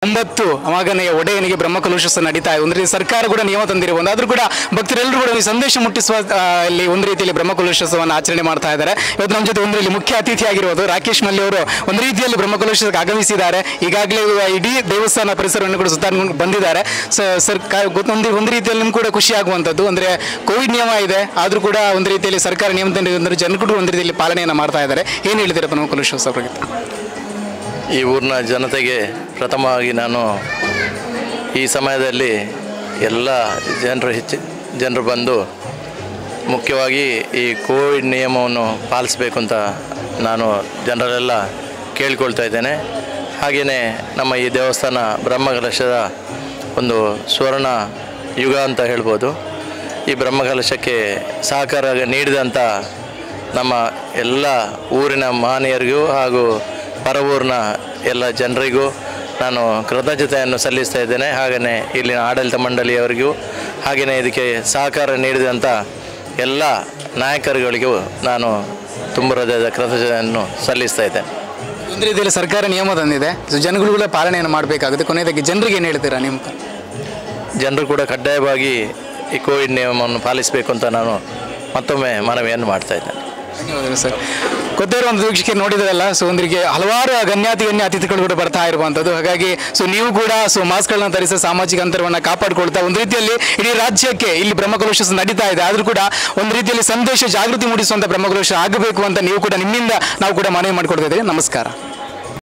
ಒಂಬತ್ತು ಮಗನೆಯ ಒಡೆಯನಿಗೆ ಬ್ರಹ್ಮಕಲುಷೋತ್ಸವ ನಡೀತಾ ಇದೆ ಒಂದು ರೀತಿ ಸರ್ಕಾರ ಕೂಡ ನಿಯಮ ತಂದಿರಬಹುದು ಆದ್ರೂ ಕೂಡ ಭಕ್ತರೆಲ್ಲರೂ ಕೂಡ ಈ ಸಂದೇಶ ಮುಟ್ಟಿಸುವ ಆ, ಇಲ್ಲಿ ಒಂದು ರೀತಿಯಲ್ಲಿ ಬ್ರಹ್ಮಕಲುಷೋತ್ಸವವನ್ನು ಆಚರಣೆ ಮಾಡ್ತಾ ಇದ್ದಾರೆ ಇವತ್ತು ನಮ್ಮ ಜೊತೆ ಒಂದು ರೀತಿ ಮುಖ್ಯ ಅತಿಥಿ ಆಗಿರುವುದು ರಾಕೇಶ್ ಮಲ್ಲಿ ಅವರು ಒಂದು ರೀತಿಯಲ್ಲಿ ಬ್ರಹ್ಮಕಲುಷಕ್ಕೆ ಆಗಮಿಸಿದ್ದಾರೆ ಈಗಾಗಲೇ ಇಡೀ ದೇವಸ್ಥಾನ ಪರಿಸರವನ್ನು ಕೂಡ ಸುತ್ತಾಡ್ಕೊಂಡು ಬಂದಿದ್ದಾರೆ ಸೊ ಸರ್ಕಾರ ಒಂದು ಒಂದು ರೀತಿಯಲ್ಲಿ ನಿಮ್ಗೆ ಕೂಡ ಖುಷಿ ಆಗುವಂಥದ್ದು ಅಂದರೆ ಕೋವಿಡ್ ನಿಯಮ ಇದೆ ಆದರೂ ಕೂಡ ಒಂದು ರೀತಿಯಲ್ಲಿ ಸರ್ಕಾರ ನಿಯಮ ತಂದಿರೋದ್ರೆ ಜನರು ಕೂಡ ಒಂದು ರೀತಿಯಲ್ಲಿ ಪಾಲನೆಯನ್ನು ಮಾಡ್ತಾ ಇದ್ದಾರೆ ಏನು ಹೇಳ್ತೀರಾ ಬ್ರಹ್ಮಕಲುಷೋತ್ಸವ ಬಗ್ಗೆ ಈ ಊರಿನ ಜನತೆಗೆ ಪ್ರಥಮವಾಗಿ ನಾನು ಈ ಸಮಯದಲ್ಲಿ ಎಲ್ಲ ಜನರು ಹೆಚ್ಚು ಜನರು ಬಂದು ಮುಖ್ಯವಾಗಿ ಈ ಕೋವಿಡ್ ನಿಯಮವನ್ನು ಪಾಲಿಸಬೇಕು ಅಂತ ನಾನು ಜನರೆಲ್ಲ ಕೇಳ್ಕೊಳ್ತಾ ಇದ್ದೇನೆ ಹಾಗೆಯೇ ನಮ್ಮ ಈ ದೇವಸ್ಥಾನ ಬ್ರಹ್ಮಕಲಶದ ಒಂದು ಸುವರ್ಣ ಯುಗ ಅಂತ ಹೇಳ್ಬೋದು ಈ ಬ್ರಹ್ಮಕಲಶಕ್ಕೆ ಸಹಕಾರ ನೀಡಿದಂಥ ನಮ್ಮ ಎಲ್ಲ ಊರಿನ ಮಾನ್ಯರಿಗೂ ಹಾಗೂ ಪರವೂರಿನ ಎಲ್ಲ ಜನರಿಗೂ ನಾನು ಕೃತಜ್ಞತೆಯನ್ನು ಸಲ್ಲಿಸ್ತಾ ಇದ್ದೇನೆ ಹಾಗೆಯೇ ಇಲ್ಲಿನ ಆಡಳಿತ ಮಂಡಳಿಯವರಿಗೂ ಹಾಗೆಯೇ ಇದಕ್ಕೆ ಸಹಕಾರ ನೀಡಿದಂಥ ಎಲ್ಲ ನಾಯಕರುಗಳಿಗೂ ನಾನು ತುಂಬ ಹೃದಯದ ಕೃತಜ್ಞತೆಯನ್ನು ಸಲ್ಲಿಸ್ತಾ ಇದ್ದೇನೆ ಒಂದು ರೀತಿಯಲ್ಲಿ ಸರ್ಕಾರ ನಿಯಮ ತಂದಿದೆ ಸೊ ಜನಗಳು ಕೂಡ ಪಾಲನೆಯನ್ನು ಮಾಡಬೇಕಾಗುತ್ತೆ ಕೊನೆಯದಾಗಿ ಜನರಿಗೆ ಏನು ಹೇಳ್ತೀರಾ ನಿಮ್ಮ ಜನರು ಕೂಡ ಕಡ್ಡಾಯವಾಗಿ ಈ ಕೋವಿಡ್ ನಿಯಮವನ್ನು ಪಾಲಿಸಬೇಕು ಅಂತ ನಾನು ಮತ್ತೊಮ್ಮೆ ಮನವಿಯನ್ನು ಮಾಡ್ತಾ ಇದ್ದೇನೆ ಧನ್ಯವಾದಗಳು ಸರ್ ಗೊತ್ತಿರೋ ಒಂದು ವೀಕ್ಷಕರು ನೋಡಿದ್ರಲ್ಲ ಸೊ ಒಂದರಿಗೆ ಹಲವಾರು ಗಣ್ಯಾತಿ ಗಣ್ಯ ಅತಿಥಿಗಳು ಕೂಡ ಬರ್ತಾ ಇರುವಂಥದ್ದು ಹಾಗಾಗಿ ಸೊ ನೀವು ಕೂಡ ಸೊ ಮಾಸ್ಕ್ಗಳನ್ನ ಧರಿಸಿ ಸಾಮಾಜಿಕ ಅಂತರವನ್ನು ಕಾಪಾಡಿಕೊಳ್ತಾ ಒಂದು ರೀತಿಯಲ್ಲಿ ಇಡೀ ರಾಜ್ಯಕ್ಕೆ ಇಲ್ಲಿ ಬ್ರಹ್ಮಕಲುಷ ನಡೀತಾ ಇದೆ ಆದರೂ ಕೂಡ ಒಂದು ರೀತಿಯಲ್ಲಿ ಸಂದೇಶ ಜಾಗೃತಿ ಮೂಡಿಸುವಂಥ ಬ್ರಹ್ಮಕಲುಷ ಆಗಬೇಕು ಅಂತ ನೀವು ಕೂಡ ನಿಮ್ಮಿಂದ ನಾವು ಕೂಡ ಮನವಿ ಮಾಡಿಕೊಡ್ತಾ ಇದ್ದೀವಿ ನಮಸ್ಕಾರ